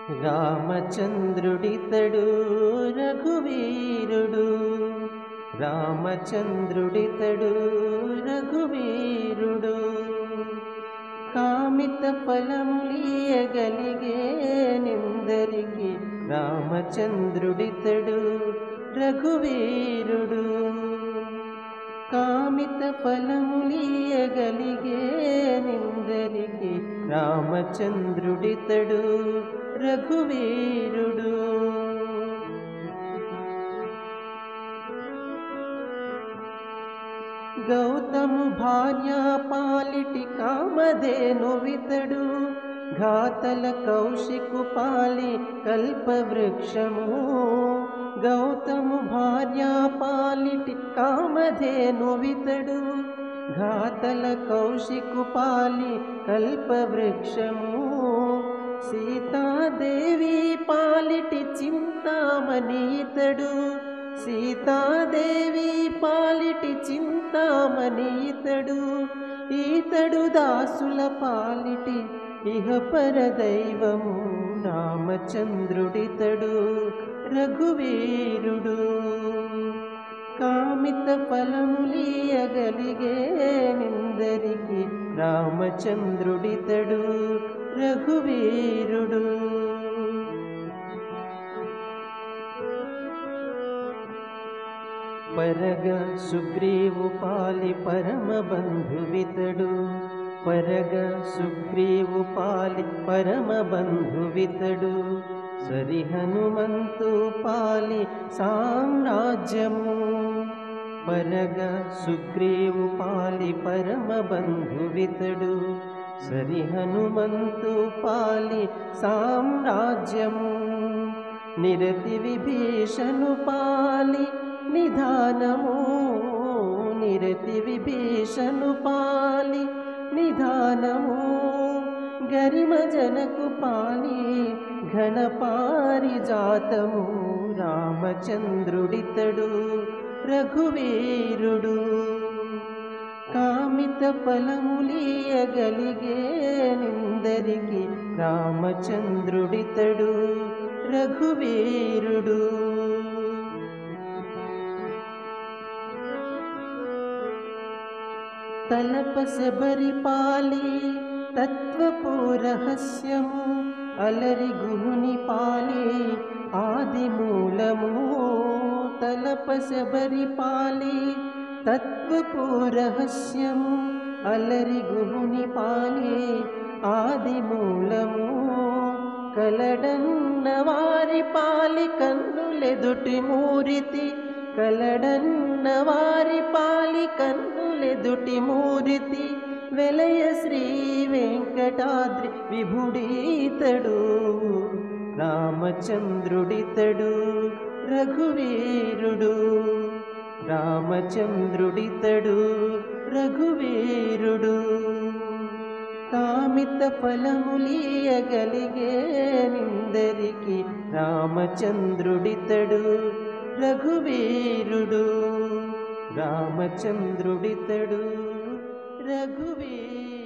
రామచంద్రుడితడు రఘువీరుడు రామచంద్రుడితడు రఘువీరుడు కామిత ఫలములియగలిగే నిందరికి రామచంద్రుడితడు రఘువీరుడు కామిత ఫలములియగలిగే నిందరికి రామచంద్రుడితడు రఘువీరుడు గౌతము భార్య పాలిటి కామధేను వితడు ఘాతల కౌశికు పాలి కల్పవృక్షము గౌతము భార్య పాలిటి కామధేను వితడు ఘాతల కౌశికు పాలి కల్పవృక్షము సీతాదేవి పాలిటి చింతామణి ఇతడు సీతాదేవి పాలిటి చింతామణి ఇతడు ఈతడు దాసుల పాలిటి ఇహపర దైవము రామచంద్రుడితడు రఘువీరుడు కామిత ఫలములియగలిగే నిందరికి రామచంద్రుడితడు రఘువీరుడు పరగ సుగ్రీవు పాలి పరమ బంధువితడు పరగ సుగ్రీవు పాలి పరమ బంధువితడు సరి హనుమంతు పాలి సామ్రాజ్యము పరగ సుగ్రీవు పాలి పరమ బంధువితడు సరి హనుమంతు పాలి సామ్రాజ్యము నిరతి విభీషణు పాలి నిధానము నిరతి విభీషణు పాలి నిధానము గరిమ జనకు పాలి ఘనపారిజాతము రామచంద్రుడితడు రఘువీరుడు కామిత ఫలములియగలిగే నిందరికి రామచంద్రుడితడు రఘువీరుడు తలప శబరి పాలి తత్వపు రహస్యము అలరి గుహుని పాలి ఆది మూలము తలప శబరి పాలి తత్వపు రహస్యము అలరి గుహుని పాలి ఆది మూలము కలడన్న వారి పాలి కన్నులెదుటి మూరితి కలడన్న వారి పాలి కన్నులెదుటి మూరితి వెలయ శ్రీ వెంకటాద్రి విభుడీతడు రామచంద్రుడితడు రఘువీరుడు రామచంద్రుడితడు రఘువీరుడు కామిత ఫలములియగలిగే నిందరికి రామచంద్రుడితడు రఘువీరుడు రామచంద్రుడితడు రఘువీరుడు